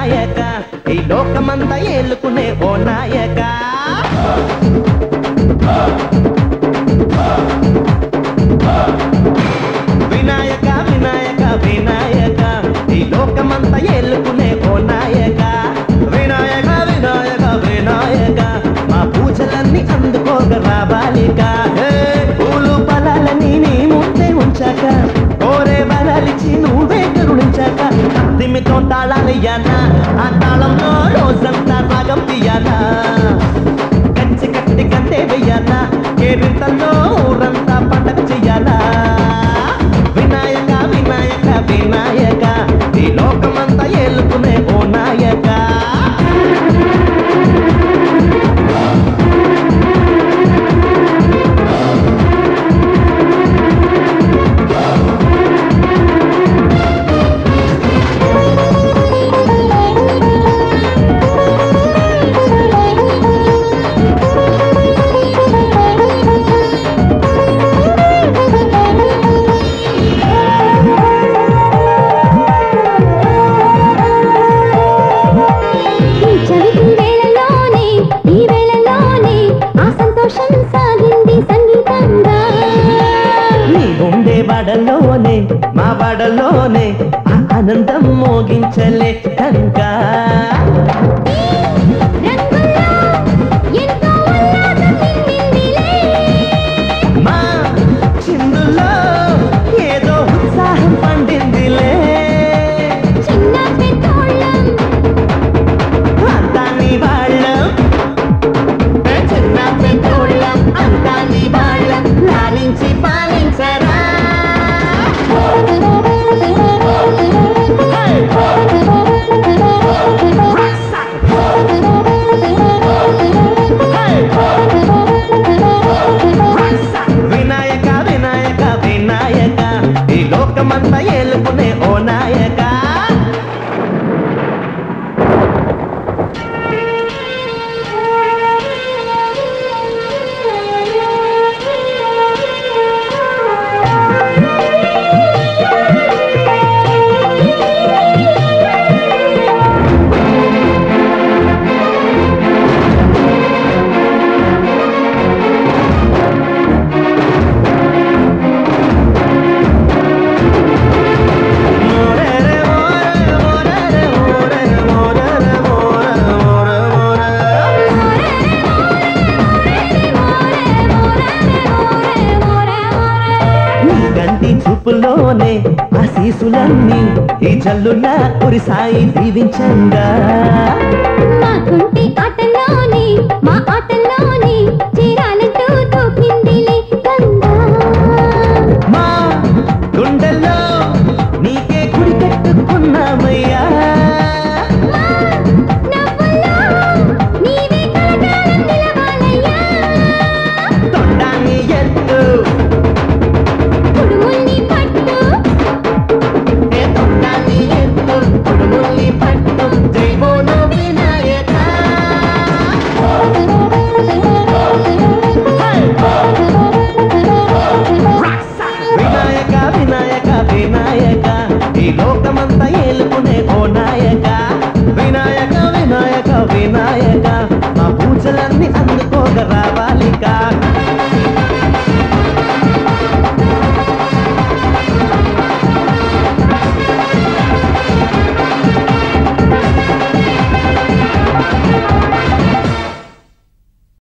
వినాయక ఈ లోకమంతా ఏలుకునే ఓ నాయక వినాయక వినాయక వినాయక ఈ లోకమంతా ఏలుకునే ఓ నాయక వినాయక వినాయక వినాయక మా పూజలన్నీ అందుకోగ రాబాలిక హే, పూలు ఫలాలని నీ ముందే ఉంచాక కోరే వరాలిచ్చి నువ్వే కరుణించాక దిమ్మితో తాళాలయ్యానా ఆ తాళంలో రోజంతా రాగం తీయాలా కంచి కట్టి కంటే వెయ్యాలా కేరింతల్లో ఊరంతా పండగ చెయ్యాలా వినాయక వినాయక వినాయక ఈ లోకమంతా ఏలుకునే ఓ నాయక ఈ చవితి వేళలోనే ఈ వేళలోనే ఆ సంతోషం సాగింది సంగీతంగా నీ ఉండే బడలోనే మా బడలోనే ఆ ఆనందం మోగించలే కనుక రంగుల్లో ఎంతో ఉల్లాసం నిండిందిలే మా చిందుల్లో ఏదో ఉత్సాహం పండిందిలే చిన్న పెద్దోళ్ళం అంతా నీ వాళ్ళం ఏ చిన్న పెద్దోళ్ళం అంతా నీ వాళ్ళం లాలించి పాలించరా వినాయక వినాయక వినాయక ఈ లోకమంతా ఏలుకునే ఓ నాయక మోరెరే మోరెరే మోరెరే మోరెరే మోరెరే మోరెరే మోరెరే నీ గంటి చూపులోనే ఆశీసులన్నీ ఈ జల్లున కురిసాయి దీవించంగా మా కుంటి ఆటలోని మా ఆట